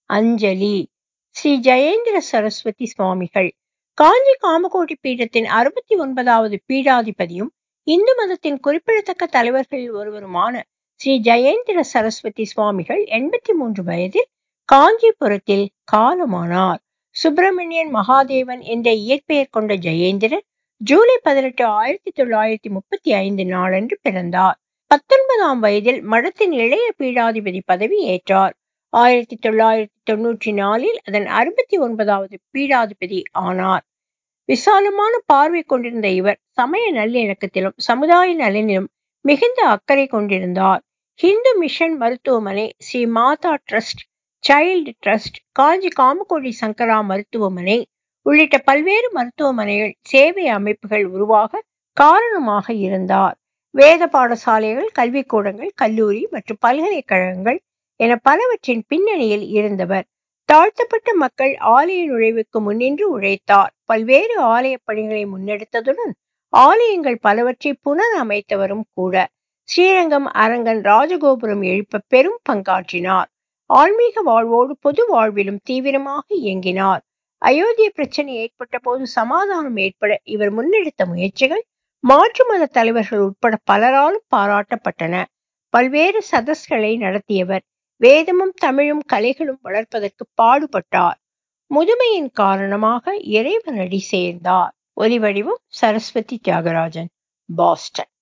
அஞ்சலி ஸ்ரீ ஜெயேந்திர சரஸ்வதி சுவாமிகள் காஞ்சி காமகோட்டி பீடத்தின் அறுபத்தி ஒன்பதாவது பீடாதிபதியும் இந்து மதத்தின் குறிப்பிடத்தக்க தலைவர்களில் ஒருவருமான ஸ்ரீ ஜெயேந்திர சரஸ்வதி சுவாமிகள் எண்பத்தி மூன்று வயதில் காஞ்சிபுரத்தில் காலமானார் சுப்பிரமணியன் மகாதேவன் என்ற இயற்பெயர் கொண்ட ஜெயேந்திரன் ஜூலை பதினெட்டு ஆயிரத்தி தொள்ளாயிரத்தி முப்பத்தி ஐந்து நாளன்று பிறந்தார் பத்தொன்பதாம் வயதில் மடத்தின் இளைய பீடாதிபதி பதவி ஏற்றார் ஆயிரத்தி தொள்ளாயிரத்தி தொன்னூற்றி நாலில் அதன் அறுபத்தி ஒன்பதாவது பீடாதிபதி ஆனார் விசாலமான பார்வை கொண்டிருந்த இவர் சமய நல்லிணக்கத்திலும் சமுதாய நலனிலும் மிகுந்த அக்கறை கொண்டிருந்தார் ஹிந்து மிஷன் மருத்துவமனை Sri Matha trust child trust Kanchi Kamakoti Sankara மருத்துவமனை உள்ளிட்ட பல்வேறு மருத்துவமனைகள் சேவை அமைப்புகள் உருவாக காரணமாக இருந்தார் வேத பாடசாலைகள் கல்விக்கூடங்கள் கல்லூரி மற்றும் பல்கலைக்கழகங்கள் என பலவற்றின் பின்னணியில் இருந்தவர் தாழ்த்தப்பட்ட மக்கள் ஆலய நுழைவுக்கு முன்னின்று உழைத்தார் பல்வேறு ஆலய பணிகளை முன்னெடுத்ததுடன் ஆலயங்கள் பலவற்றை புனர் அமைத்தவரும் கூட ஸ்ரீரங்கம் அரங்கன் ராஜகோபுரம் எழுப்ப பெரும் பங்காற்றினார் ஆன்மீக வாழ்வோடு பொது வாழ்விலும் தீவிரமாக இயங்கினார் அயோத்திய பிரச்சனை ஏற்பட்ட போது சமாதானம் ஏற்பட இவர் முன்னெடுத்த முயற்சிகள் மாற்று மத தலைவர்கள் உட்பட பலராலும் பாராட்டப்பட்டன பல்வேறு சதஸ்களை நடத்தியவர் வேதமும் தமிழும் கலைகளும் வளர்ப்பதற்கு பாடுபட்டார் முதுமையின் காரணமாக இறைவனடி சேர்ந்தார் ஒலிவடிவம் சரஸ்வதி தியாகராஜன் பாஸ்டன்